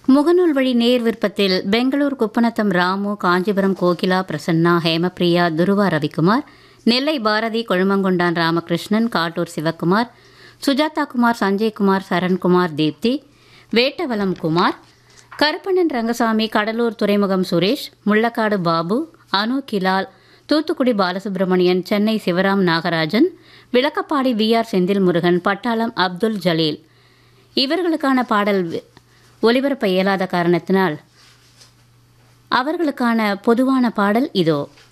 முகநூல் வழி நேர் விருப்பத்தில் பெங்களூர் குப்பநத்தம் ராமு காஞ்சிபுரம் கோகிலா பிரசன்னா ஹேமபிரியா துருவா ரவிக்குமார் நெல்லை பாரதி கொழுமங்கொண்டான் ராமகிருஷ்ணன் காட்டூர் சிவக்குமார் சுஜாதா குமார் சஞ்சய்குமார் சரண்குமார் தீப்தி வேட்டவலம் குமார் கருப்பண்ணன் ரங்கசாமி கடலூர் துறைமுகம் சுரேஷ் முள்ளக்காடு பாபு அனு கிலால் தூத்துக்குடி பாலசுப்ரமணியன் சென்னை சிவராம் நாகராஜன் விளக்கப்பாடி வி ஆர் செந்தில் முருகன் பட்டாளம் அப்துல் ஜலீல் இவர்களுக்கான பாடல் வி- ஒலிபரப்ப இயலாத காரணத்தினால் அவர்களுக்கான பொதுவான பாடல் இதோ